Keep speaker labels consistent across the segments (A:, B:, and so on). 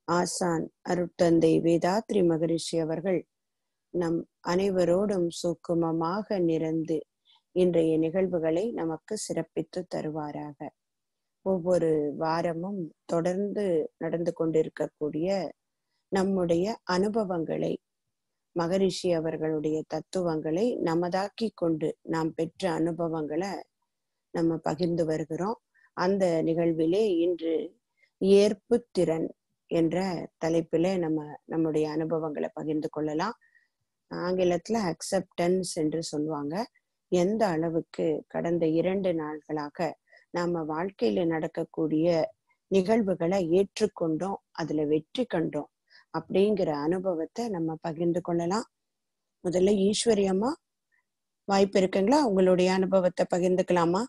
A: ஆசான் அருட்தந்தை வேதாத்ரி மகரிஷி அவர்கள் நம் அனைவரோடும் சுக்குமமாக நிறைந்து இன்றைய நிகழ்வுகளை நமக்கு சிறப்பித்து தருவாராக ஒவ்வொரு வாரமும் தொடர்ந்து நடந்து கொண்டிருக்கக்கூடிய நம்முடைய அனுபவங்களை மகரிஷி அவர்களுடைய தத்துவங்களை நமதாக்கி கொண்டு நாம் பெற்ற அனுபவங்களை நம்ம பகிர்ந்து வருகிறோம் அந்த நிகழ்விலே இன்று ஏற்பு திறன் என்ற தலைப்பில நம்ம நம்முடைய அனுபவங்களை பகிர்ந்து கொள்ளலாம் ஆங்கிலத்துல அக்செப்டன்ஸ் என்று சொல்லுவாங்க எந்த அளவுக்கு கடந்த இரண்டு நாட்களாக நாம வாழ்க்கையில நடக்கக்கூடிய நிகழ்வுகளை ஏற்றுக்கொண்டோம் அதுல வெற்றி கண்டோம் அப்படிங்கிற அனுபவத்தை நம்ம பகிர்ந்து கொள்ளலாம் முதல்ல ஈஸ்வரி அம்மா வாய்ப்பு இருக்குங்களா உங்களுடைய அனுபவத்தை பகிர்ந்துக்கலாமா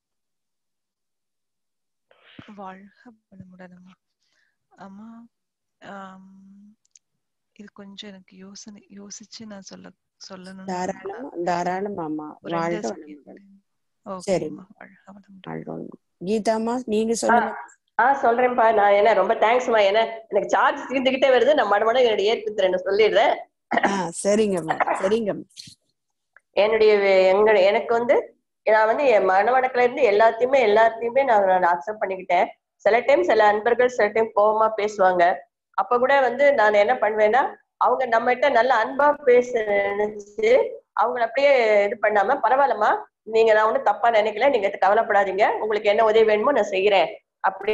B: வாழ்க வளமுடன் அம்மா அம்மா ஆம், இது கொஞ்சம் எனக்கு யோசனை யோசிச்சு நான் சொல்ல சொல்லணும்
A: தாராளமா தாராளமாமா வாழ்க வளமுடன் சரிம்மா.
B: ஓகேம்மா வாழ்க வளமுடன்
A: வாழ்க வளமுடன். கீதாம்மா நீங்க சொல்லுங்க
C: ஆ சொல்றேன்ப்பா நான் என்ன ரொம்ப தேங்க்ஸ்மா ஏன்னா எனக்கு சார்ஜ் தீர்ந்துகிட்டே வருது நான் மடமட என்னுடைய ஏற்பு திறனை சொல்லிடுறேன்
A: ஆ சரிங்கம்மா சரிங்கம்மா
C: என்னுடைய வே- எங்க எனக்கு வந்து நான் வந்து என் மனவடக்குல இருந்து எல்லாத்தையுமே எல்லாத்தையுமே நான் நான் அக்செப்ட் பண்ணிக்கிட்டேன் சில டைம் சில அன்பர்கள் சில டைம் கோவமா பேசுவாங்க அப்ப கூட வந்து நான் என்ன பண்ணுவேன்னா அவங்க நம்மகிட்ட நல்ல அன்பா பேச நினைச்சு அவங்கள அப்படியே இது பண்ணாம பரவாயில்லம்மா நீங்க நான் ஒண்ணும் தப்பா நினைக்கல நீங்க எதுக்கு கவலைப்படாதீங்க உங்களுக்கு என்ன உதவி வேணுமோ நான் செய்யறேன் அப்படி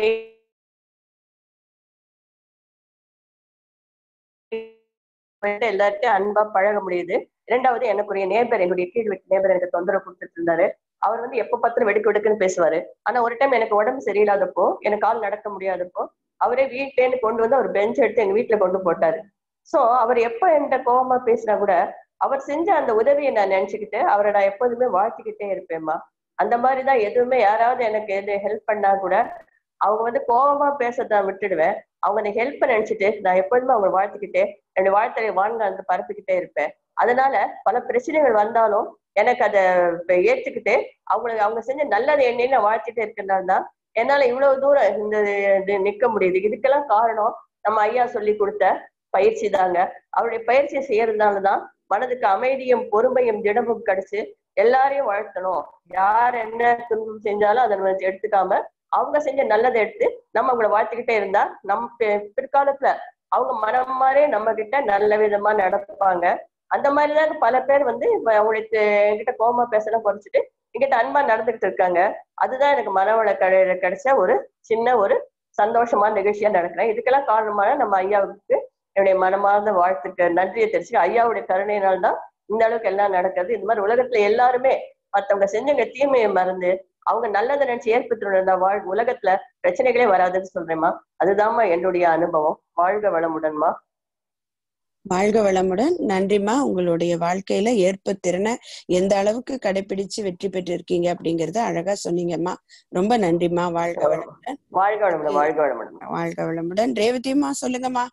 C: போயிட்டு எல்லார்ட்டையும் அன்பா பழக முடியுது இரண்டாவது எனக்குரிய நேபர் என்னுடைய கீழ் வீட்டு நேபர் எனக்கு தொந்தரவு கொடுத்துட்டு இருந்தாரு அவர் வந்து எப்ப பார்த்தாலும் வெடுக்கு வெடுக்குன்னு பேசுவாரு ஆனா ஒரு டைம் எனக்கு உடம்பு சரியில்லாதப்போ எனக்கு கால் நடக்க முடியாதப்போ அவரே வீட்லேருந்து கொண்டு வந்து அவர் பெஞ்ச் எடுத்து எங்க வீட்டுல கொண்டு போட்டாரு சோ அவர் எப்ப என்கிட்ட கோவமா பேசினா கூட அவர் செஞ்ச அந்த உதவியை நான் நினைச்சுக்கிட்டு அவரை நான் எப்போதுமே வாழ்த்திக்கிட்டே இருப்பேம்மா அந்த மாதிரிதான் எதுவுமே யாராவது எனக்கு எது ஹெல்ப் பண்ணா கூட அவங்க வந்து கோவமா பேசறத நான் விட்டுடுவேன் அவங்க அந்த ஹெல்ப் நினைச்சிட்டு நான் எப்போதுமே அவங்க வாழ்த்துக்கிட்டே என்னுடைய வாழ்த்தலை வாங்க வந்து பரப்பிக்கிட்டே இருப்பேன் அதனால பல பிரச்சனைகள் வந்தாலும் எனக்கு அதை இப்ப ஏத்துக்கிட்டு அவங்களுக்கு அவங்க செஞ்ச நல்லது என்னன்னு நான் வாழ்த்திட்டே இருக்கிறனால தான் என்னால இவ்வளவு தூரம் இந்த இது நிக்க முடியுது இதுக்கெல்லாம் காரணம் நம்ம ஐயா சொல்லி கொடுத்த பயிற்சி தாங்க அவருடைய பயிற்சியை செய்யறதுனாலதான் மனதுக்கு அமைதியும் பொறுமையும் திடமும் கிடைச்சு எல்லாரையும் வாழ்த்தணும் யார் என்ன துன்பம் செஞ்சாலும் அதை நம்ம எடுத்துக்காம அவங்க செஞ்ச நல்லதை எடுத்து நம்ம அவங்கள வாழ்த்துக்கிட்டே இருந்தா நம்ம பி- பிற்காலத்துல அவங்க மனம் மாதிரியே நம்ம கிட்ட நல்ல விதமா நடப்பாங்க அந்த மாதிரிதான் பல பேர் வந்து இப்ப அவங்களுக்கு என்கிட்ட கோமா பேசலாம் குறைச்சிட்டு என்கிட்ட அன்பா நடந்துகிட்டு இருக்காங்க அதுதான் எனக்கு மனவள கடையில கிடைச்ச ஒரு சின்ன ஒரு சந்தோஷமான நிகழ்ச்சியா நடக்கிறேன் இதுக்கெல்லாம் காரணமான நம்ம ஐயாவுக்கு என்னுடைய மனமார்ந்த வாழ்த்துக்கு நன்றியை தெரிஞ்சு ஐயாவுடைய கருணையினால் தான் இந்த அளவுக்கு எல்லாம் நடக்குது இந்த மாதிரி உலகத்துல எல்லாருமே மத்தவங்க செஞ்சவங்க தீமையை மறந்து அவங்க நல்லதை நினைச்சு ஏற்படுத்தின வாழ் உலகத்துல பிரச்சனைகளே வராதுன்னு சொல்றேம்மா அதுதாம்மா என்னுடைய அனுபவம் வாழ்க வளமுடன்மா
A: வாழ்க வளமுடன் நன்றிம்மா உங்களுடைய வாழ்க்கையில ஏற்பு திறனை எந்த அளவுக்கு கடைபிடிச்சு வெற்றி பெற்றிருக்கீங்க அப்படிங்கறத அழகா சொன்னீங்கம்மா ரொம்ப நன்றிம்மா வாழ்க வளமுடன்
C: வாழ்க வளமுடன் வாழ்க வளமுடன்
A: வாழ்க வளமுடன் ரேவதிம்மா சொல்லுங்கம்மா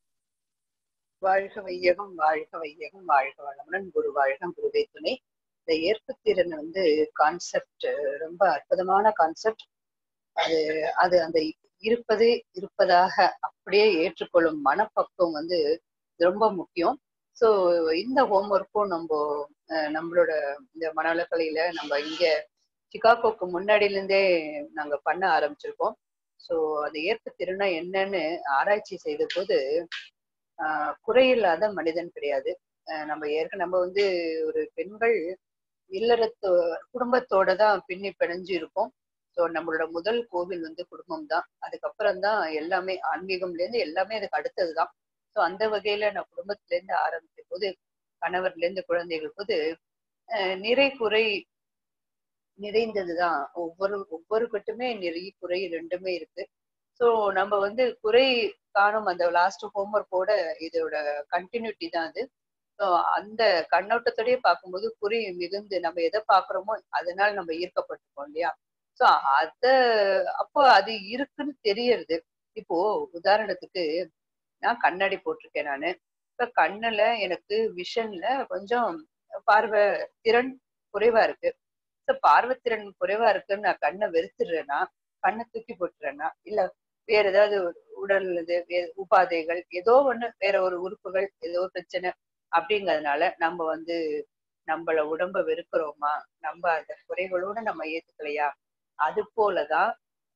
D: வாழ்க வையகம் வாழ்க வையகம் வாழ்க வளமுடன் குரு வாழ்க குருவே துணை இந்த ஏற்புத்திறன் வந்து கான்செப்ட் ரொம்ப அற்புதமான கான்செப்ட் அது அது அந்த இருப்பதே இருப்பதாக அப்படியே ஏற்றுக்கொள்ளும் மனப்பக்குவம் வந்து ரொம்ப முக்கியம் ஸோ இந்த ஹோம்ஒர்க்கும் நம்ம அஹ், நம்மளோட இந்த மனவளக்கலையில நம்ம இங்க சிகாகோக்கு முன்னாடில இருந்தே நாங்க பண்ண ஆரம்பிச்சிருக்கோம் ஸோ அந்த ஏற்புத்திறனா என்னன்னு ஆராய்ச்சி செய்த போது ஆஹ் குறையில்லாத மனிதன் கிடையாது ஆஹ் நம்ம ஏற்க நம்ம வந்து ஒரு பெண்கள் இல்லறத்தோ குடும்பத்தோட தான் பின்னி பிணைஞ்சு இருக்கோம் ஸோ நம்மளோட முதல் கோவில் வந்து குடும்பம் தான் அதுக்கப்புறம் தான் எல்லாமே ஆன்மீகம்ல இருந்து எல்லாமே அதுக்கு அடுத்தது தான் ஸோ அந்த வகையில நான் குடும்பத்துல இருந்து ஆரம்பிச்ச போது கணவர்ல இருந்து குழந்தைகள் போது ஆஹ் நிறை குறை நிறைந்ததுதான் ஒவ்வொரு ஒவ்வொரு கட்டுமே நிறை குறை ரெண்டுமே இருக்கு ஸோ நம்ம வந்து குறை காணும் அந்த லாஸ்ட் ஹோம்ஒர்க்கோட இதோட கண்டினியூட்டி தான் அது ஸோ அந்த கண்ணோட்டத்தோடய பார்க்கும்போது குறி மிகுந்து நம்ம எதை பார்க்குறோமோ அதனால நம்ம ஈர்க்கப்பட்டிருக்கோம் இல்லையா ஸோ அத அப்போ அது இருக்குன்னு தெரியறது இப்போ உதாரணத்துக்கு நான் கண்ணாடி போட்டிருக்கேன் நான் இப்ப கண்ணுல எனக்கு விஷன்ல கொஞ்சம் பார்வை திறன் குறைவா இருக்கு ஸோ பார்வை திறன் குறைவா இருக்குன்னு நான் கண்ணை வெறுத்துடுறேன்னா கண்ணை தூக்கி போட்டுறேன்னா இல்ல வேற ஏதாவது உடல் இது வே- உபாதைகள் ஏதோ ஒண்ணு வேற ஒரு உறுப்புகள் ஏதோ பிரச்சனை அப்படிங்கறதுனால நம்ம வந்து நம்மள உடம்ப வெறுக்கிறோமா நம்ம அந்த குறைகளோட நம்ம ஏத்துக்கலையா அது போலதான்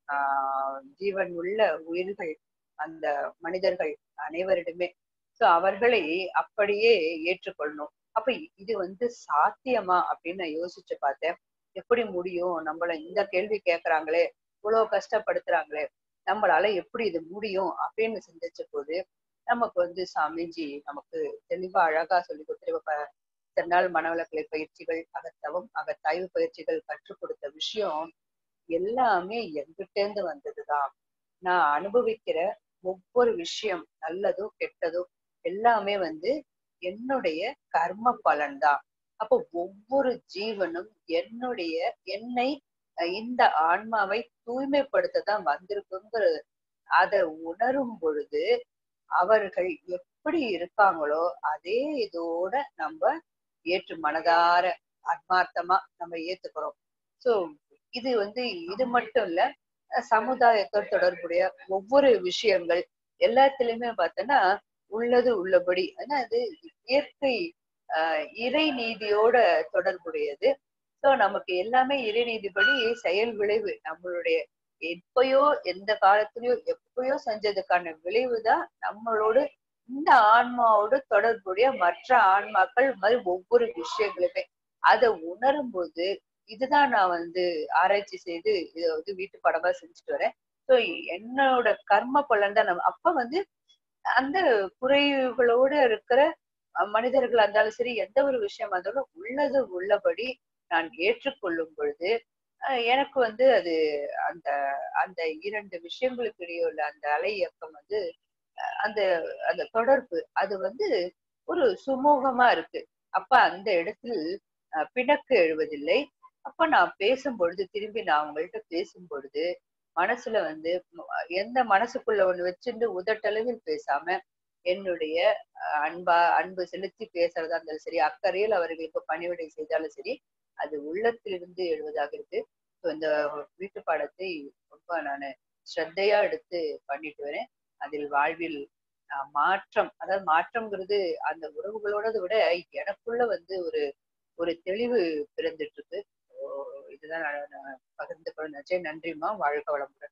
D: ஆஹ் ஜீவன் உள்ள உயிர்கள் அந்த மனிதர்கள் அனைவரிடமே சோ அவர்களை அப்படியே ஏற்றுக்கொள்ளணும் அப்ப இது வந்து சாத்தியமா அப்படின்னு நான் யோசிச்சு பார்த்தேன் எப்படி முடியும் நம்மள இந்த கேள்வி கேக்குறாங்களே இவ்வளவு கஷ்டப்படுத்துறாங்களே நம்மளால எப்படி இது முடியும் அப்படின்னு சிந்திச்ச போது நமக்கு வந்து சாமிஜி நமக்கு தெளிவா அழகா சொல்லி கொடுத்துரு திருநாள் மனவளக்கலை பயிற்சிகள் அகத்தவம் அகத்தாய்வு பயிற்சிகள் கற்றுக் கொடுத்த விஷயம் எல்லாமே எங்கிட்டேந்து வந்ததுதான் நான் அனுபவிக்கிற ஒவ்வொரு விஷயம் நல்லதோ கெட்டதோ எல்லாமே வந்து என்னுடைய கர்ம பலன்தான் அப்போ ஒவ்வொரு ஜீவனும் என்னுடைய என்னை அஹ் இந்த ஆன்மாவை தூய்மைப்படுத்த தான் வந்திருக்குங்கிறது அதை உணரும் பொழுது அவர்கள் எப்படி இருக்காங்களோ அதே இதோட நம்ம ஏற்று மனதார ஆத்மார்த்தமா நம்ம ஏத்துக்கிறோம் சோ இது வந்து இது மட்டும் இல்ல அஹ் சமுதாயத்தோடு தொடர்புடைய ஒவ்வொரு விஷயங்கள் எல்லாத்துலயுமே பார்த்தோன்னா உள்ளது உள்ளபடி ஆனா அது இயற்கை ஆஹ் இறை நீதியோட தொடர்புடையது சோ நமக்கு எல்லாமே இறை நீதிப்படி செயல் விளைவு நம்மளுடைய எப்பயோ எந்த காலத்திலயோ எப்பயோ செஞ்சதுக்கான விளைவுதான் நம்மளோட இந்த ஆன்மாவோட தொடர்புடைய மற்ற ஆன்மாக்கள் மாதிரி ஒவ்வொரு விஷயங்களுமே அதை உணரும் போது இதுதான் நான் வந்து ஆராய்ச்சி செய்து இதை வந்து வீட்டு படமா செஞ்சுட்டு வரேன் ஸோ என்னோட கர்ம பலன் தான் நம்ம அப்ப வந்து அந்த குறைகளோட இருக்கிற அஹ், மனிதர்களா இருந்தாலும் சரி எந்த ஒரு விஷயமா இருந்தாலும் உள்ளது உள்ளபடி நான் ஏற்றுக்கொள்ளும் பொழுது அஹ், எனக்கு வந்து அது அந்த அந்த இரண்டு விஷயங்களுக்கு இடையே உள்ள அந்த அலை இயக்கம் வந்து அஹ், அந்த அந்த தொடர்பு அது வந்து ஒரு சுமூகமா இருக்கு அப்ப அந்த இடத்தில் அஹ், பிணக்கு எழுவதில்லை அப்ப நான் பேசும் பொழுது திரும்பி நான் அவங்கள்ட்ட பேசும் பொழுது மனசுல வந்து ம- எந்த மனசுக்குள்ள ஒண்ணு வச்சுட்டு உதட்டளவில் பேசாம என்னுடைய அஹ், அன்பா அன்பு செலுத்தி பேசுறதா இருந்தாலும் சரி அக்கறையில் அவர்களுக்கு பணிவிடை செய்தாலும் சரி அது உள்ளத்திலிருந்து எழுவதாக இருக்கு ஸோ இந்த வீட்டு பாடத்தை ரொம்ப நான் ஸ்ரத்தையா எடுத்து பண்ணிட்டு வரேன் அதில் வாழ்வில் அஹ், மாற்றம் அதாவது மாற்றம்ங்கிறது அந்த உறவுகளோடதை விட எனக்குள்ள வந்து ஒரு ஒரு தெளிவு பிறந்துட்டு இருக்கு ஓ, இதுதான் நான் நான் பகிர்ந்து கொள்ள நினைச்சேன் நன்றிம்மா வாழ்க வளமுடன்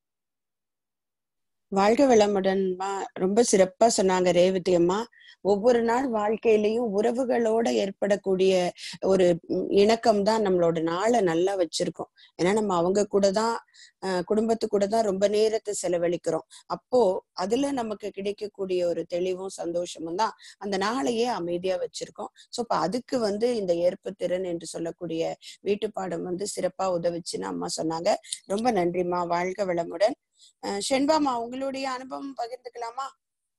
A: வாழ்க வளமுடன்மா ரொம்ப சிறப்பா சொன்னாங்க ரேவதி அம்மா ஒவ்வொரு நாள் வாழ்க்கையிலயும் உறவுகளோட ஏற்படக்கூடிய ஒரு ம், இணக்கம் தான் நம்மளோட நாளை நல்லா வச்சிருக்கோம் ஏன்னா நம்ம அவங்க கூட தான் அஹ், குடும்பத்து கூட தான் ரொம்ப நேரத்தை செலவழிக்கிறோம் அப்போ அதுல நமக்கு கிடைக்கக்கூடிய ஒரு தெளிவும் சந்தோஷமும் தான் அந்த நாளையே அமைதியா வச்சிருக்கோம் சோ இப்ப அதுக்கு வந்து இந்த ஏற்பு திறன் என்று சொல்லக்கூடிய வீட்டு பாடம் வந்து சிறப்பா உதவுச்சுன்னு அம்மா சொன்னாங்க ரொம்ப நன்றிம்மா வாழ்க வளமுடன் அஹ் ஷென்பாமா உங்களுடைய அனுபவம் பகிர்ந்துக்கலாமா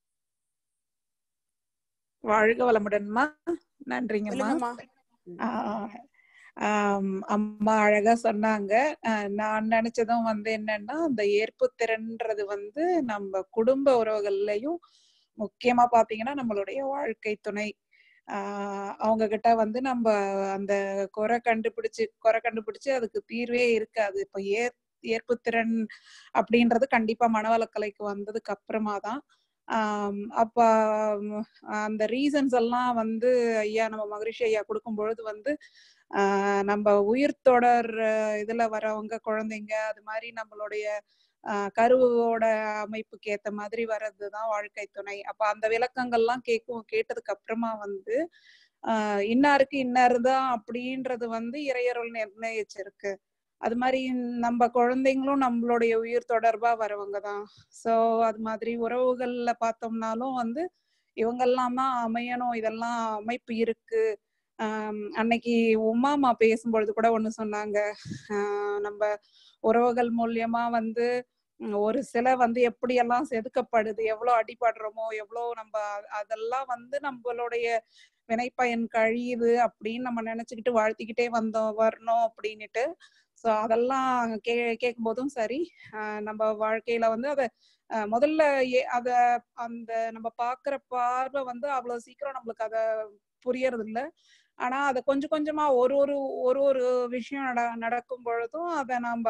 E: வாழ்க வளமுடன்மா நன்றிங்கம்மா
A: சொல்லுங்கம்மா
E: ஆஹ் ஆம், அம்மா அழகா சொன்னாங்க ஆஹ் நான் நினைச்சதும் வந்து என்னன்னா அந்த ஏற்புத்திறன்றது வந்து நம்ம குடும்ப உறவுகள்லயும் முக்கியமா பாத்தீங்கன்னா நம்மளுடைய வாழ்க்கை துணை ஆஹ் அவங்க கிட்ட வந்து நம்ம அந்த குறை கண்டுபிடிச்சு குறை கண்டுபிடிச்சு அதுக்கு தீர்வே இருக்காது இப்ப ஏற் ஏற்புத்திறன் அப்படின்றது கண்டிப்பா மனவளக்கலைக்கு வந்ததுக்கு அப்புறமா தான் ஆம், அப்ப ம், அந்த ரீசன்ஸ் எல்லாம் வந்து ஐயா நம்ம மகரிஷி ஐயா கொடுக்கும் பொழுது வந்து ஆஹ் நம்ம உயிர் தொடர் அஹ் இதுல வரவங்க குழந்தைங்க அது மாதிரி நம்மளுடைய ஆஹ் கருவோட அமைப்புக்கு ஏத்த மாதிரி வர்றதுதான் வாழ்க்கை துணை அப்ப அந்த விளக்கங்கள்லாம் கேட்கும் கேட்டதுக்கு அப்புறமா வந்து ஆஹ் இன்னாருக்கு இன்னார் தான் அப்படின்றது வந்து இறையருள் நிர்ணயிச்சிருக்கு அது மாதிரி நம்ம குழந்தைங்களும் நம்மளுடைய உயிர் தொடர்பா வரவங்க தான் சோ அது மாதிரி உறவுகள்ல பார்த்தோம்னாலும் வந்து இவங்கெல்லாம் தான் அமையணும் இதெல்லாம் அமைப்பு இருக்கு ஆஹ் அன்னைக்கு உமாமா பேசும்பொழுது கூட ஒண்ணு சொன்னாங்க ஆஹ் நம்ம உறவுகள் மூலியமா வந்து உம், ஒரு சிலை வந்து எப்படியெல்லாம் செதுக்கப்படுது எவ்வளவு அடிபடுறோமோ எவ்வளவு நம்ம அ- அதெல்லாம் வந்து நம்மளுடைய வினைப்பயன் கழியுது அப்படின்னு நம்ம நினைச்சுக்கிட்டு வாழ்த்திக்கிட்டே வந்தோம் வரணும் அப்படின்னுட்டு சோ அதெல்லாம் கே கேட்கும் போதும் சரி ஆஹ் நம்ம வாழ்க்கையில வந்து அத ஆஹ் முதல்ல ஏ- அத அந்த நம்ம பாக்குற பார்வை வந்து அவ்வளவு சீக்கிரம் நம்மளுக்கு அத புரியறது இல்ல ஆனா அத கொஞ்சம் கொஞ்சமா ஒரு ஒரு ஒரு ஒரு விஷயம் நட நடக்கும் பொழுதும் அத நம்ம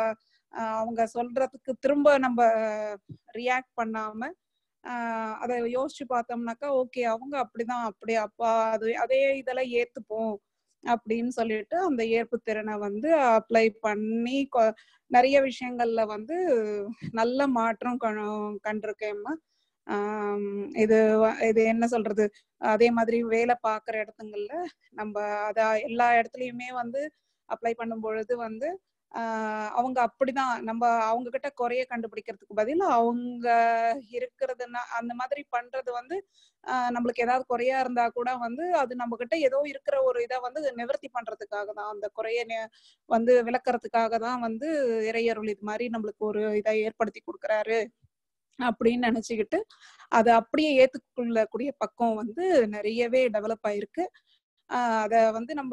E: ஆஹ் அவங்க சொல்றதுக்கு திரும்ப நம்ம ரியாக்ட் பண்ணாம ஆஹ் அதை யோசிச்சு பார்த்தோம்னாக்கா ஓகே அவங்க அப்படிதான் அப்படி அப்பா அது அதே இதெல்லாம் ஏத்துப்போம் அப்படின்னு சொல்லிட்டு அந்த ஏற்பு திறனை வந்து அப்ளை பண்ணி கொ- நிறைய விஷயங்கள்ல வந்து நல்ல மாற்றம் கண்- கண்டிருக்கேம்மா ஆம், இது வ- இது என்ன சொல்றது அதே மாதிரி வேலை பார்க்குற இடத்துங்கள்ல நம்ம அத எல்லா இடத்துலயுமே வந்து அப்ளை பண்ணும் பொழுது வந்து ஆஹ் அவங்க அப்படிதான் நம்ம அவங்க கிட்ட குறைய கண்டுபிடிக்கிறதுக்கு பதில் அவங்க இருக்கிறதுனா அந்த மாதிரி பண்றது வந்து ஆஹ் நம்மளுக்கு ஏதாவது குறையா இருந்தா கூட வந்து அது நம்ம கிட்ட ஏதோ இருக்கிற ஒரு இதை வந்து நிவர்த்தி பண்றதுக்காக தான் அந்த குறைய நி- வந்து விளக்கறதுக்காக தான் வந்து இறையருள் இது மாதிரி நம்மளுக்கு ஒரு இதை ஏற்படுத்தி கொடுக்குறாரு அப்படின்னு நினைச்சுக்கிட்டு அதை அப்படியே ஏத்துக்கொள்ளக்கூடிய பக்கம் வந்து நிறையவே டெவலப் ஆயிருக்கு ஆஹ் அத வந்து நம்ம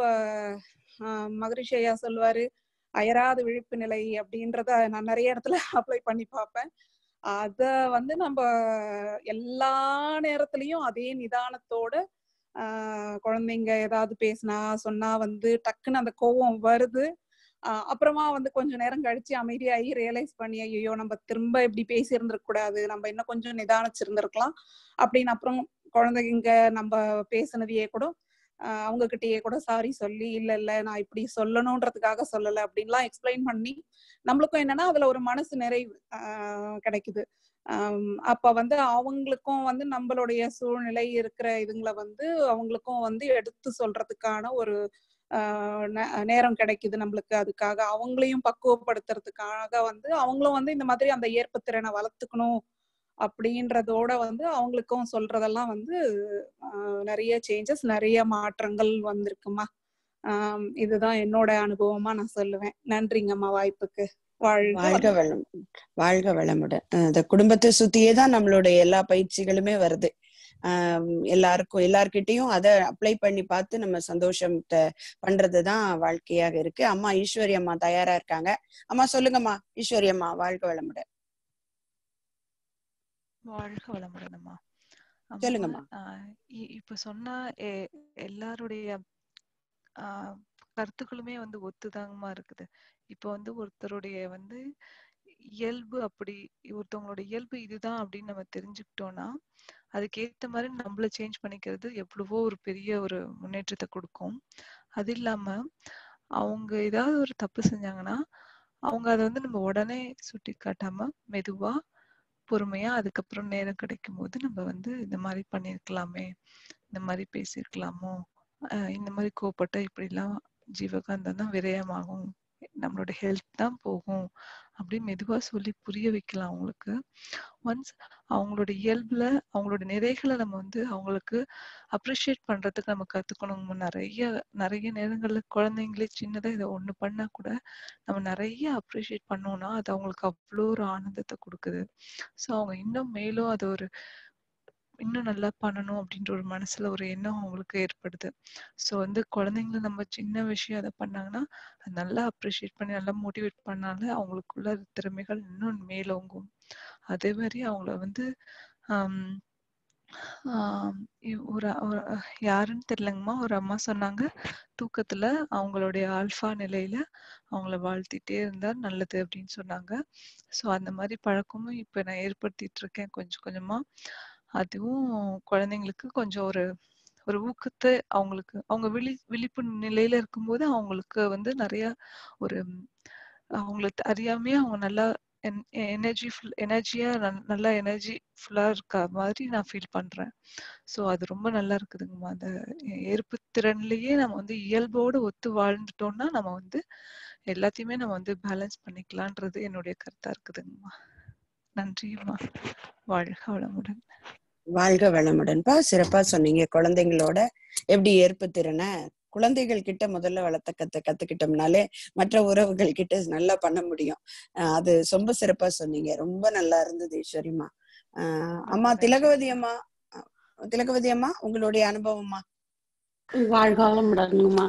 E: ஆஹ் மகரிஷி ஐயா சொல்லுவாரு அயராத விழிப்பு நிலை அப்படின்றத நான் நிறைய இடத்துல அப்ளை பண்ணி பார்ப்பேன் அத வந்து நம்ம எல்லா நேரத்துலயும் அதே நிதானத்தோட ஆஹ் குழந்தைங்க ஏதாவது பேசினா சொன்னா வந்து டக்குன்னு அந்த கோவம் வருது ஆஹ் அப்புறமா வந்து கொஞ்ச நேரம் கழிச்சு அமைதியாகி ரியலைஸ் பண்ணி ஐயோ நம்ம திரும்ப இப்படி பேசி இருந்திருக்க கூடாது நம்ம இன்னும் கொஞ்சம் நிதானிச்சிருந்திருக்கலாம் அப்படின்னு அப்புறம் குழந்தைங்க நம்ம பேசுனதையே கூட ஆஹ் அவங்க கிட்டயே கூட சாரி சொல்லி இல்ல இல்ல நான் இப்படி சொல்லணுன்றதுக்காக சொல்லல அப்படின்லாம் எக்ஸ்பிளைன் பண்ணி நம்மளுக்கும் என்னன்னா அதுல ஒரு மனசு நிறைவு ஆஹ் கிடைக்குது ஆம், அப்ப வந்து அவங்களுக்கும் வந்து நம்மளுடைய சூழ்நிலை இருக்கிற இதுங்களை வந்து அவங்களுக்கும் வந்து எடுத்து சொல்றதுக்கான ஒரு ஆஹ் நே- நேரம் கிடைக்குது நம்மளுக்கு அதுக்காக அவங்களையும் பக்குவப்படுத்துறதுக்காக வந்து அவங்களும் வந்து இந்த மாதிரி அந்த ஏற்பத்திறனை வளர்த்துக்கணும் அப்படின்றதோட வந்து அவங்களுக்கும் சொல்றதெல்லாம் வந்து ஆஹ் நிறைய சேஞ்சஸ் நிறைய மாற்றங்கள் வந்திருக்குமா ஆஹ் இதுதான் என்னோட அனுபவமா நான் சொல்லுவேன் நன்றிங்கம்மா வாய்ப்புக்கு வாழ்க
A: வாழ்க வளம் வாழ்க வளமுடன் அஹ் இந்த குடும்பத்தை சுத்தியே தான் நம்மளுடைய எல்லா பயிற்சிகளுமே வருது ஆஹ் எல்லாருக்கும் எல்லார்கிட்டயும் அதை அப்ளை பண்ணி பார்த்து நம்ம சந்தோஷத்தை பண்றதுதான் வாழ்க்கையாக இருக்கு அம்மா ஈஸ்வரி அம்மா தயாரா இருக்காங்க அம்மா சொல்லுங்கம்மா ஈஸ்வரி அம்மா வாழ்க வளமுடன்
B: வாழ்க வளமுடன் அம்மா அம்மா
A: சொல்லுங்கம்மா.
B: ஆஹ் இ- இப்ப சொன்ன எ- எல்லாருடைய ஆஹ் கருத்துக்களுமே வந்து ஒத்துதாங்கம்மா இருக்குது இப்ப வந்து ஒருத்தருடைய வந்து இயல்பு அப்படி ஒருத்தவங்களோட இயல்பு இதுதான் அப்படின்னு நம்ம தெரிஞ்சுக்கிட்டோம்னா அதுக்கேத்த மாதிரி நம்மள சேஞ்ச் பண்ணிக்கிறது எவ்வளவோ ஒரு பெரிய ஒரு முன்னேற்றத்தை கொடுக்கும் அது இல்லாம அவங்க ஏதாவது ஒரு தப்பு செஞ்சாங்கன்னா அவங்க அதை வந்து நம்ம உடனே சுட்டி காட்டாம மெதுவா பொறுமையா அதுக்கப்புறம் நேரம் கிடைக்கும் போது நம்ம வந்து இந்த மாதிரி பண்ணியிருக்கலாமே இந்த மாதிரி பேசியிருக்கலாமோ ஆஹ் இந்த மாதிரி கோவப்பட்டா இப்படிலாம் ஜீவகாந்தம் தான் விரயமாகும் நம்மளோட ஹெல்த் தான் போகும் அப்படி மெதுவா சொல்லி புரிய வைக்கலாம் அவங்களுக்கு ஒன்ஸ் அவங்களோட இயல்புல அவங்களோட நிறைகளை நம்ம வந்து அவங்களுக்கு அப்ரிஷியேட் பண்றதுக்கு நம்ம கத்துக்கணும் நிறைய நிறைய நேரங்கள்ல குழந்தைங்களே சின்னதா இதை ஒண்ணு பண்ணா கூட நம்ம நிறைய அப்ரிஷியேட் பண்ணோம்னா அது அவங்களுக்கு அவ்வளோ ஒரு ஆனந்தத்தை கொடுக்குது ஸோ அவங்க இன்னும் மேலும் அது ஒரு இன்னும் நல்லா பண்ணணும் அப்படின்ற ஒரு மனசுல ஒரு எண்ணம் அவங்களுக்கு ஏற்படுது ஸோ வந்து குழந்தைங்கள நம்ம சின்ன விஷயம் அதை பண்ணாங்கன்னா அது நல்லா அப்ரிஷியேட் பண்ணி நல்லா மோட்டிவேட் பண்ணாலே அவங்களுக்குள்ள திறமைகள் இன்னும் மேலோங்கும் அதே மாதிரி அவங்கள வந்து ஆம், ஆம், இ- ஒரு ஒரு யாருன்னு தெரியலங்கம்மா ஒரு அம்மா சொன்னாங்க தூக்கத்துல அவங்களுடைய ஆல்ஃபா நிலையில அவங்கள வாழ்த்திட்டே இருந்தா நல்லது அப்படின்னு சொன்னாங்க ஸோ அந்த மாதிரி பழக்கமும் இப்ப நான் ஏற்படுத்திட்டு இருக்கேன் கொஞ்சம் கொஞ்சமா அதுவும் குழந்தைங்களுக்கு கொஞ்சம் ஒரு ஒரு ஊக்கத்தை அவங்களுக்கு அவங்க விழி விழிப்பு நிலையில இருக்கும்போது அவங்களுக்கு வந்து நிறைய ஒரு ம், அவங்களுக்கு அறியாமையே அவங்க நல்லா எனர்ஜி ஃபுல் எனர்ஜியா நல்லா எனர்ஜி ஃபுல்லா இருக்க மாதிரி நான் ஃபீல் பண்றேன் ஸோ அது ரொம்ப நல்லா இருக்குதுங்கம்மா அந்த ஏற்பு திறன்லயே நம்ம வந்து இயல்போடு ஒத்து வாழ்ந்துட்டோம்னா நம்ம வந்து எல்லாத்தையுமே நம்ம வந்து பேலன்ஸ் பண்ணிக்கலான்றது என்னுடைய கருத்தா இருக்குதுங்கம்மா நன்றிம்மா வாழ்க வளமுடன்
A: வாழ்க வளமுடன்பா சிறப்பா சொன்னீங்க குழந்தைங்களோட எப்படி ஏற்பு திறனை குழந்தைகள் கிட்ட முதல்ல வளர்த்த கத்து கத்துக்கிட்டோம்னாலே மற்ற உறவுகள் கிட்ட நல்லா பண்ண முடியும் அஹ் அது ரொம்ப சிறப்பா சொன்னீங்க ரொம்ப நல்லா இருந்தது ஈஸ்வரிமா அஹ் அம்மா
B: ரொம்ப
A: திலகவதி
B: நன்றி.
A: அம்மா அஹ் திலகவதி அம்மா உங்களுடைய அனுபவமா
F: வாழ்க வளமுடனுங்கம்மா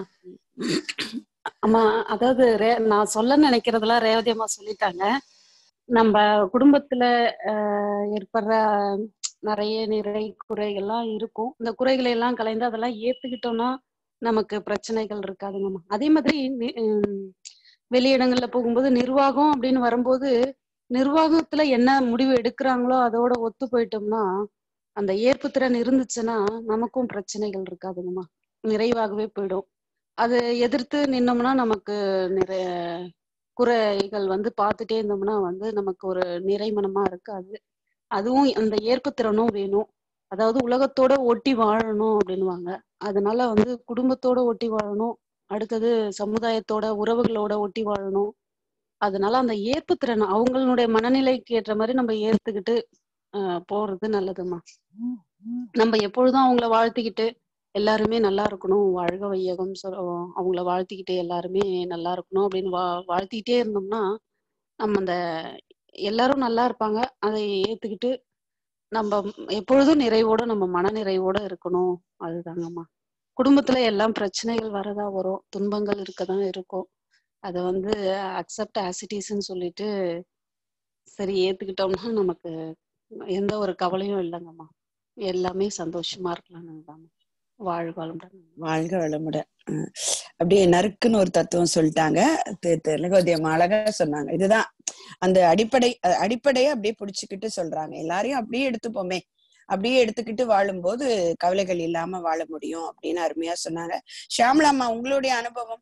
F: அம்மா அதாவது ரே நான் சொல்ல நினைக்கிறதெல்லாம் ரேவதி அம்மா சொல்லிட்டாங்க நம்ம குடும்பத்துல ஆஹ் ஏற்படுற நிறைய நிறை குறைகள்லாம் இருக்கும் இந்த குறைகளை எல்லாம் கலைந்து அதெல்லாம் ஏத்துக்கிட்டோம்னா நமக்கு பிரச்சனைகள் இருக்காதுங்கம்மா அதே மாதிரி நி- ஹம் வெளியிடங்கள்ல போகும்போது நிர்வாகம் அப்படின்னு வரும்போது நிர்வாகத்துல என்ன முடிவு எடுக்கிறாங்களோ அதோட ஒத்து போயிட்டோம்னா அந்த ஏற்புத்திறன் இருந்துச்சுன்னா நமக்கும் பிரச்சனைகள் இருக்காதுங்கம்மா நிறைவாகவே போயிடும் அதை எதிர்த்து நின்னோம்னா நமக்கு நிறைய குறைகள் வந்து பார்த்துட்டே இருந்தோம்னா வந்து நமக்கு ஒரு நிறைமனமா இருக்காது அதுவும் அந்த ஏற்புத்திறனும் வேணும் அதாவது உலகத்தோட ஒட்டி வாழணும் அப்படின்னுவாங்க அதனால வந்து குடும்பத்தோட ஒட்டி வாழணும் அடுத்தது சமுதாயத்தோட உறவுகளோட ஒட்டி வாழணும் அதனால அந்த ஏற்புத்திறன் அவங்களுடைய மனநிலைக்கு ஏற்ற மாதிரி நம்ம ஏத்துக்கிட்டு ஆஹ் போறது நல்லதும்மா நம்ம எப்பொழுதும் அவங்கள வாழ்த்திக்கிட்டு எல்லாருமே நல்லா இருக்கணும் வாழ்க வையகம் சொல் அவங்கள வாழ்த்திக்கிட்டு எல்லாருமே நல்லா இருக்கணும் அப்படின்னு வா வாழ்த்திக்கிட்டே இருந்தோம்னா நம்ம அந்த எல்லாரும் நல்லா இருப்பாங்க அதை ஏத்துக்கிட்டு நம்ம எப்பொழுதும் நிறைவோட நம்ம மன நிறைவோட இருக்கணும் அதுதாங்கம்மா குடும்பத்துல எல்லாம் பிரச்சனைகள் வரதா வரும் துன்பங்கள் இருக்கதான் இருக்கும் அதை வந்து அக்செப்ட் ஆசிட்டிஸ்ன்னு சொல்லிட்டு சரி ஏத்துக்கிட்டோம்னா நமக்கு எந்த ஒரு கவலையும் இல்லைங்கம்மா எல்லாமே சந்தோஷமா இருக்கலாம் வாழ் வளமுடன்
A: வாழ்க வளமுடன் அஹ் அப்படியே நறுக்குன்னு ஒரு தத்துவம் சொல்லிட்டாங்க தி- திலகவதியம் அழகா சொன்னாங்க இதுதான் அந்த அடிப்படை அஹ் அடிப்படையை அப்படியே புடிச்சுக்கிட்டு சொல்றாங்க எல்லாரையும் அப்படியே எடுத்துப்போமே அப்படியே எடுத்துக்கிட்டு வாழும்போது கவலைகள் இல்லாம வாழ முடியும் அப்படின்னு அருமையா சொன்னாங்க ஷியாமலாம்மா உங்களுடைய அனுபவம்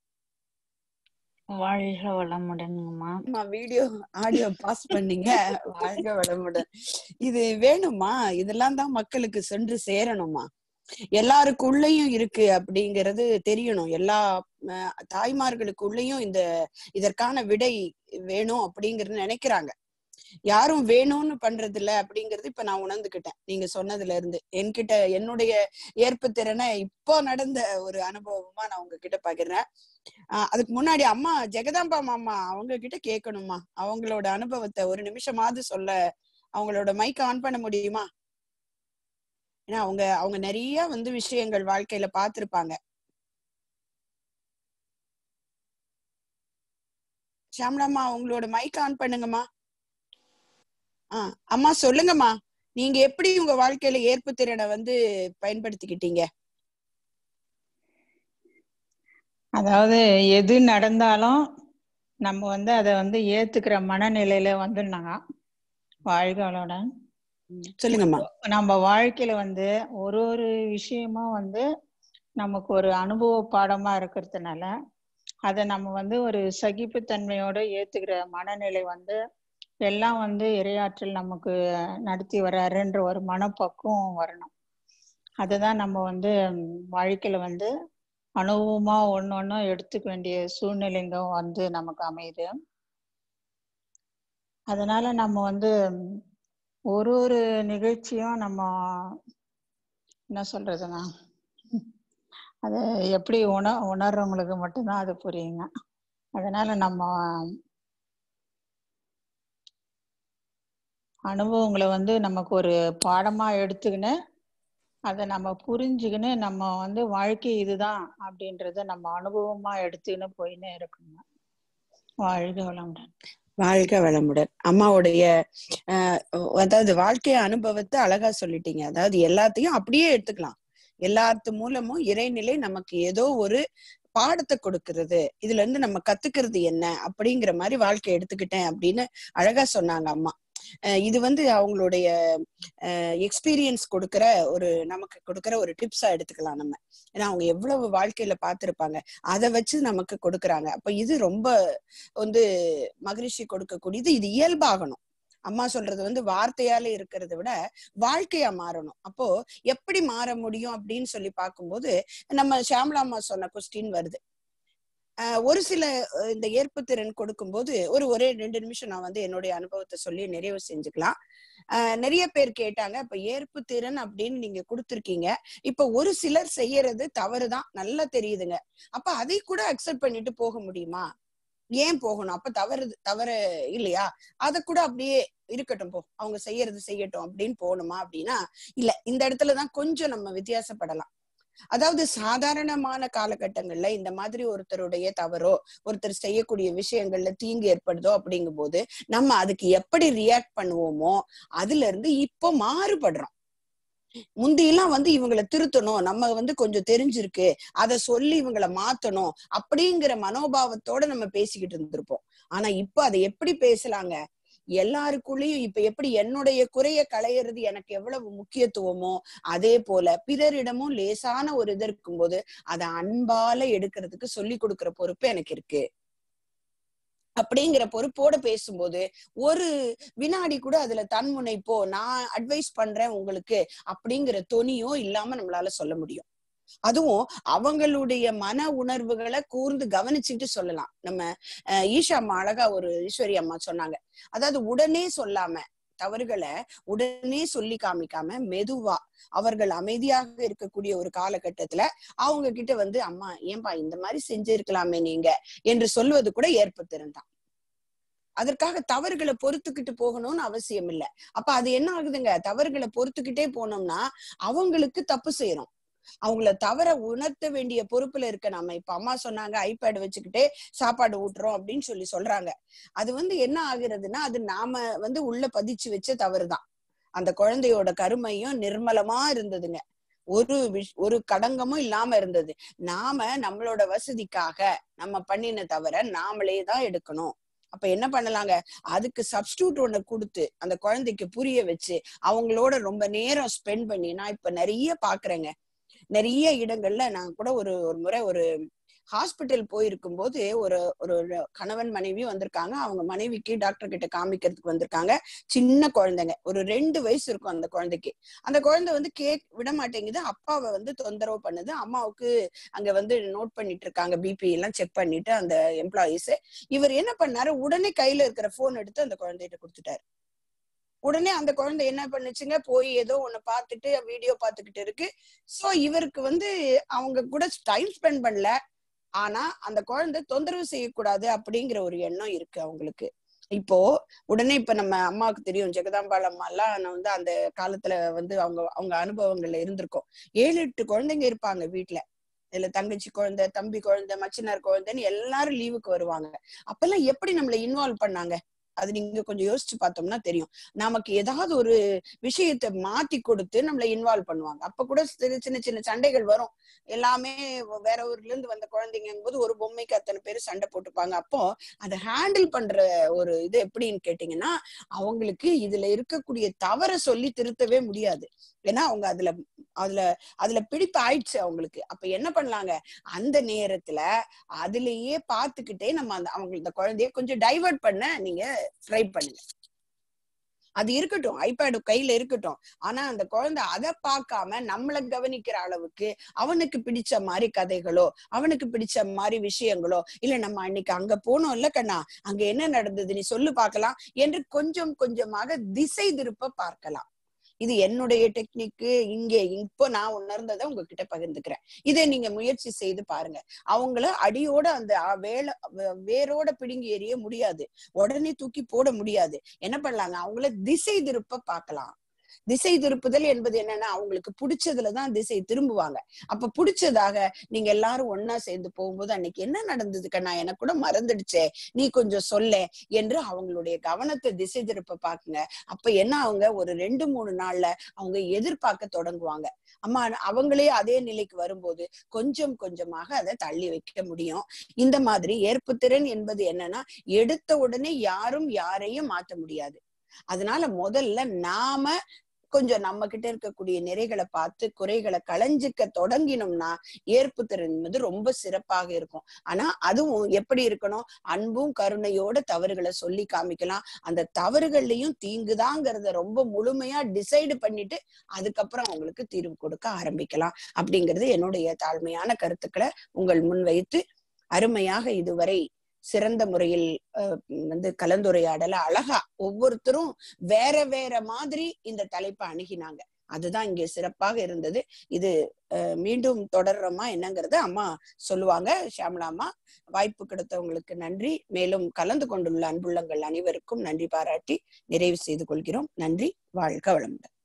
G: வாழ்க வளமுடன்ங்கம்மா
A: அம்மா வீடியோ ஆடியோ பாஸ் பண்ணீங்க வாழ்க வளமுடன் இது வேணுமா இதெல்லாம் தான் மக்களுக்கு சென்று சேரணுமா எல்லாருக்குள்ளயும் இருக்கு அப்படிங்கிறது தெரியணும் எல்லா அஹ், தாய்மார்களுக்குள்ளயும் இந்த இதற்கான விடை வேணும் அப்படிங்கறது நினைக்கிறாங்க யாரும் வேணும்னு பண்றது இல்ல அப்படிங்கறது இப்ப நான் உணர்ந்துகிட்டேன் நீங்க சொன்னதுல இருந்து என்கிட்ட என்னுடைய ஏற்பு திறனை இப்போ நடந்த ஒரு அனுபவமா நான் உங்ககிட்ட பகிர்றேன் ஆஹ் அதுக்கு முன்னாடி அம்மா ஜெகதாம்பா மாமா அவங்க கிட்ட கேட்கணுமா அவங்களோட அனுபவத்தை ஒரு நிமிஷமாவது சொல்ல அவங்களோட மைக் ஆன் பண்ண முடியுமா ஏன்னா அவங்க அவங்க நிறைய வந்து விஷயங்கள் வாழ்க்கையில பார்த்திருப்பாங்க ஷாம்லாம்மா உங்களோட மைக் ஆன் பண்ணுங்கம்மா ஆ அம்மா சொல்லுங்கம்மா நீங்க எப்படி உங்க வாழ்க்கையில ஏற்பு திறனை வந்து பயன்படுத்திக்கிட்டீங்க
G: அதாவது எது நடந்தாலும் நம்ம வந்து அதை வந்து ஏத்துக்கிற மனநிலையில வந்துருந்தாங்க வாழ்க வளமுடன்
A: சொல்லுங்கம்மா
G: நம்ம வாழ்க்கையில வந்து ஒரு ஒரு விஷயமும் வந்து நமக்கு ஒரு அனுபவ பாடமா இருக்கிறதுனால அதை நம்ம வந்து ஒரு சகிப்புத்தன்மையோட ஏத்துக்கிற மனநிலை வந்து எல்லாம் வந்து இரையாற்றல் நமக்கு நடத்தி வர்றாருன்ற ஒரு மனப்பக்குவம் வரணும் அதுதான் நம்ம வந்து ம், வாழ்க்கையில வந்து அனுபவமா ஒண்ணு ஒன்றும் எடுத்துக்க வேண்டிய சூழ்நிலைங்க வந்து நமக்கு அமையுது அதனால நம்ம வந்து ம், ஒரு ஒரு நிகழ்ச்சியும் நம்ம என்ன சொல்றதுங்க அது எப்படி உண உணர்றவங்களுக்கு மட்டும்தான் அது புரியுங்க அதனால நம்ம அனுபவங்களை வந்து நமக்கு ஒரு பாடமா எடுத்துக்கின்னு அதை நம்ம புரிஞ்சுக்கின்னு நம்ம வந்து வாழ்க்கை இதுதான் அப்படின்றத நம்ம அனுபவமா எடுத்துக்கின்னு போயின்னே இருக்கணும் வாழ்க வளமுடன்
A: வாழ்க வளமுடன் அம்மாவுடைய அஹ், அதாவது வாழ்க்கை அனுபவத்தை அழகா சொல்லிட்டீங்க அதாவது எல்லாத்தையும் அப்படியே எடுத்துக்கலாம் எல்லாத்து மூலமும் இறைநிலை நமக்கு ஏதோ ஒரு பாடத்தை கொடுக்கிறது இதுல இருந்து நம்ம கத்துக்கிறது என்ன அப்படிங்கிற மாதிரி வாழ்க்கை எடுத்துக்கிட்டேன் அப்படின்னு அழகா சொன்னாங்க அம்மா அஹ் இது வந்து அவங்களுடைய எக்ஸ்பீரியன்ஸ் கொடுக்கிற ஒரு நமக்கு கொடுக்கிற ஒரு டிப்ஸா எடுத்துக்கலாம் நம்ம ஏன்னா அவங்க எவ்வளவு வாழ்க்கையில பார்த்திருப்பாங்க அதை வச்சு நமக்கு கொடுக்கறாங்க அப்ப இது ரொம்ப வந்து மகிழ்ச்சி கொடுக்கக்கூடியது இது இயல்பாகணும் அம்மா சொல்றது வந்து வார்த்தையால இருக்கிறத விட வாழ்க்கையா மாறணும் அப்போ எப்படி மாற முடியும் அப்படின்னு சொல்லி பார்க்கும்போது நம்ம ஷாம்லா அம்மா சொன்ன கொஸ்டின் வருது ஆஹ் ஒரு சில அஹ் இந்த ஏற்பு திறன் கொடுக்கும்போது ஒரு ஒரே ரெண்டு நிமிஷம் நான் வந்து என்னுடைய அனுபவத்தை சொல்லி நிறைவு செஞ்சுக்கலாம் ஆஹ் நிறைய பேர் கேட்டாங்க இப்ப ஏற்பு திறன் அப்படின்னு நீங்க கொடுத்துருக்கீங்க இப்ப ஒரு சிலர் செய்யறது தவறுதான் நல்லா தெரியுதுங்க அப்ப அதை கூட அக்செப்ட் பண்ணிட்டு போக முடியுமா ஏன் போகணும் அப்ப தவறு தவறு இல்லையா அத கூட அப்படியே இருக்கட்டும் போ அவங்க செய்யறது செய்யட்டும் அப்படின்னு போகணுமா அப்படின்னா இல்ல இந்த இடத்துலதான் கொஞ்சம் நம்ம வித்தியாசப்படலாம் அதாவது சாதாரணமான காலகட்டங்கள்ல இந்த மாதிரி ஒருத்தருடைய தவறோ ஒருத்தர் செய்யக்கூடிய விஷயங்கள்ல தீங்கு ஏற்படுதோ அப்படிங்கும் போது நம்ம அதுக்கு எப்படி ரியாக்ட் பண்ணுவோமோ அதுல இருந்து இப்போ மாறுபடுறோம் முந்தியெல்லாம் வந்து இவங்களை திருத்தணும் நம்ம வந்து கொஞ்சம் தெரிஞ்சிருக்கு அத சொல்லி இவங்களை மாத்தணும் அப்படிங்கிற மனோபாவத்தோட நம்ம பேசிக்கிட்டு இருந்திருப்போம் ஆனா இப்ப அதை எப்படி பேசலாங்க எல்லாருக்குள்ளயும் இப்ப எப்படி என்னுடைய குறைய களையிறது எனக்கு எவ்வளவு முக்கியத்துவமோ அதே போல பிறரிடமும் லேசான ஒரு இது இருக்கும்போது அதை அன்பால எடுக்கிறதுக்கு சொல்லி கொடுக்கிற பொறுப்பு எனக்கு இருக்கு அப்படிங்கிற பொறுப்போட பேசும்போது ஒரு வினாடி கூட அதுல தன்முனைப்போ நான் அட்வைஸ் பண்றேன் உங்களுக்கு அப்படிங்கிற தொனியோ இல்லாம நம்மளால சொல்ல முடியும் அதுவும் அவங்களுடைய மன உணர்வுகளை கூர்ந்து கவனிச்சுட்டு சொல்லலாம் நம்ம அஹ், ஈஷா அம்மா அழகா ஒரு ஈஸ்வரி அம்மா சொன்னாங்க அதாவது உடனே சொல்லாம தவறுகளை உடனே சொல்லி காமிக்காம மெதுவா அவர்கள் அமைதியாக இருக்கக்கூடிய ஒரு காலகட்டத்துல அவங்க கிட்ட வந்து அம்மா ஏன்பா இந்த மாதிரி செஞ்சிருக்கலாமே நீங்க என்று சொல்வது கூட ஏற்பட்டிருந்தான் அதற்காக தவறுகளை பொறுத்துக்கிட்டு போகணும்னு அவசியம் இல்லை அப்ப அது என்ன ஆகுதுங்க தவறுகளை பொறுத்துக்கிட்டே போனோம்னா அவங்களுக்கு தப்பு செய்யறோம் அவங்கள தவற உணர்த்த வேண்டிய பொறுப்புல இருக்க நம்ம இப்ப அம்மா சொன்னாங்க ஐபேட் வச்சுக்கிட்டே சாப்பாடு ஊட்டுறோம் அப்படின்னு சொல்லி சொல்றாங்க அது வந்து என்ன ஆகுறதுன்னா அது நாம வந்து உள்ள பதிச்சு வச்ச தவறுதான் அந்த குழந்தையோட கருமையும் நிர்மலமா இருந்ததுங்க ஒரு விஷ் ஒரு கடங்கமும் இல்லாம இருந்தது நாம நம்மளோட வசதிக்காக நம்ம பண்ணின தவிர நாமளே தான் எடுக்கணும் அப்ப என்ன பண்ணலாங்க அதுக்கு சப்ஸ்டியூட் ஒண்ணு கொடுத்து அந்த குழந்தைக்கு புரிய வச்சு அவங்களோட ரொம்ப நேரம் ஸ்பெண்ட் பண்ணி நான் இப்ப நிறைய பாக்குறேங்க நிறைய இடங்கள்ல நான் கூட ஒரு ஒரு முறை ஒரு ஹாஸ்பிட்டல் போயிருக்கும் போது ஒரு ஒரு கணவன் மனைவி வந்திருக்காங்க அவங்க மனைவிக்கு டாக்டர் கிட்ட காமிக்கிறதுக்கு வந்திருக்காங்க சின்ன குழந்தைங்க ஒரு ரெண்டு வயசு இருக்கும் அந்த குழந்தைக்கு அந்த குழந்தை வந்து கேக் விட மாட்டேங்குது அப்பாவை வந்து தொந்தரவு பண்ணுது அம்மாவுக்கு அங்க வந்து நோட் பண்ணிட்டு இருக்காங்க பிபி எல்லாம் செக் பண்ணிட்டு அந்த எம்ப்ளாயீஸ் இவர் என்ன பண்ணாரு உடனே கையில இருக்கிற போன் எடுத்து அந்த குழந்தைகிட்ட கொடுத்துட்டாரு உடனே அந்த குழந்தை என்ன பண்ணுச்சுங்க போய் ஏதோ ஒண்ணு பார்த்துட்டு வீடியோ பார்த்துக்கிட்டு இருக்கு சோ இவருக்கு வந்து அவங்க கூட டைம் ஸ்பெண்ட் பண்ணல ஆனா அந்த குழந்தை தொந்தரவு செய்யக்கூடாது அப்படிங்கிற ஒரு எண்ணம் இருக்கு அவங்களுக்கு இப்போ உடனே இப்ப நம்ம அம்மாவுக்கு தெரியும் ஜெகதாம்பாள் அம்மா எல்லாம் நான் வந்து அந்த காலத்துல வந்து அவங்க அவங்க அனுபவங்கள்ல இருந்திருக்கோம் ஏழு எட்டு குழந்தைங்க இருப்பாங்க வீட்டுல இதுல தங்கச்சி குழந்தை தம்பி குழந்தை மச்சினார் குழந்தைன்னு எல்லாரும் லீவுக்கு வருவாங்க அப்பெல்லாம் எப்படி நம்மள இன்வால்வ் பண்ணாங்க அது நீங்க கொஞ்சம் யோசிச்சு பார்த்தோம்னா தெரியும் நமக்கு ஏதாவது ஒரு விஷயத்தை மாத்தி கொடுத்து நம்மள இன்வால்வ் பண்ணுவாங்க அப்ப கூட சின்ன சின்ன சின்ன சண்டைகள் வரும் எல்லாமே வேற ஊர்ல இருந்து வந்த குழந்தைங்கும் போது ஒரு பொம்மைக்கு அத்தனை பேர் சண்டை போட்டுப்பாங்க அப்போ அதை ஹேண்டில் பண்ற ஒரு இது எப்படின்னு கேட்டீங்கன்னா அவங்களுக்கு இதுல இருக்கக்கூடிய தவற சொல்லி திருத்தவே முடியாது ஏன்னா அவங்க அதுல அதுல அதுல பிடிப்பு ஆயிடுச்சு அவங்களுக்கு அப்ப என்ன பண்ணலாங்க அந்த நேரத்துல அதுலயே பாத்துக்கிட்டே நம்ம அந்த அவங்க இந்த குழந்தைய கொஞ்சம் டைவர்ட் பண்ண நீங்க ட்ரை பண்ணுங்க அது இருக்கட்டும் ஐபேடு கையில இருக்கட்டும் ஆனா அந்த குழந்தை அதை பார்க்காம நம்மள கவனிக்கிற அளவுக்கு அவனுக்கு பிடிச்ச மாதிரி கதைகளோ அவனுக்கு பிடிச்ச மாதிரி விஷயங்களோ இல்ல நம்ம அன்னைக்கு அங்க போனோம் இல்ல கண்ணா அங்க என்ன நடந்தது நீ சொல்லு பார்க்கலாம் என்று கொஞ்சம் கொஞ்சமாக திசை திருப்ப பார்க்கலாம் இது என்னுடைய டெக்னிக்கு இங்க இப்போ நான் உணர்ந்ததை உங்ககிட்ட பகிர்ந்துக்கிறேன் இதை நீங்க முயற்சி செய்து பாருங்க அவங்கள அடியோட அந்த அ- வேலை வே- வேரோட பிடுங்கி எறிய முடியாது உடனே தூக்கி போட முடியாது என்ன பண்ணலாங்க அவங்கள திசை திருப்ப பார்க்கலாம் திசை திருப்புதல் என்பது என்னன்னா அவங்களுக்கு பிடிச்சதுலதான் திசை திரும்புவாங்க அப்ப பிடிச்சதாக நீங்க எல்லாரும் ஒன்னா சேர்ந்து போகும்போது அன்னைக்கு என்ன நடந்தது கண்ணா எனக்கு கூட மறந்துடுச்சே நீ கொஞ்சம் சொல்ல என்று அவங்களுடைய கவனத்தை திசை திருப்ப பாக்குங்க அப்ப என்ன அவங்க ஒரு ரெண்டு மூணு நாள்ல அவங்க எதிர்பார்க்க தொடங்குவாங்க அம்மா அவங்களே அதே நிலைக்கு வரும்போது கொஞ்சம் கொஞ்சமாக அதை தள்ளி வைக்க முடியும் இந்த மாதிரி ஏற்புத்திறன் என்பது என்னன்னா எடுத்த உடனே யாரும் யாரையும் மாத்த முடியாது அதனால முதல்ல நாம கொஞ்சம் நம்ம கிட்ட இருக்கக்கூடிய நிறைகளை பார்த்து குறைகளை களைஞ்சிக்க தொடங்கினோம்னா ஏற்புத்திறன் என்பது ரொம்ப சிறப்பாக இருக்கும் ஆனா அதுவும் எப்படி இருக்கணும் அன்பும் கருணையோட தவறுகளை சொல்லி காமிக்கலாம் அந்த தவறுகள்லயும் தீங்குதாங்கிறத ரொம்ப முழுமையா டிசைடு பண்ணிட்டு அதுக்கப்புறம் அவங்களுக்கு தீர்வு கொடுக்க ஆரம்பிக்கலாம் அப்படிங்கிறது என்னுடைய தாழ்மையான கருத்துக்களை உங்கள் முன் வைத்து அருமையாக இதுவரை சிறந்த முறையில் அஹ், வந்து கலந்துரையாடல அழகா ஒவ்வொருத்தரும் வேற வேற மாதிரி இந்த தலைப்பை அணுகினாங்க அதுதான் இங்க சிறப்பாக இருந்தது இது அஹ், மீண்டும் தொடர்றோமா என்னங்கறத அம்மா சொல்லுவாங்க ஷியாமலா அம்மா வாய்ப்பு கிடைத்தவங்களுக்கு நன்றி மேலும் கலந்து கொண்டுள்ள அன்புள்ளங்கள் அனைவருக்கும் நன்றி பாராட்டி நிறைவு செய்து கொள்கிறோம் நன்றி வாழ்க வளமுடன்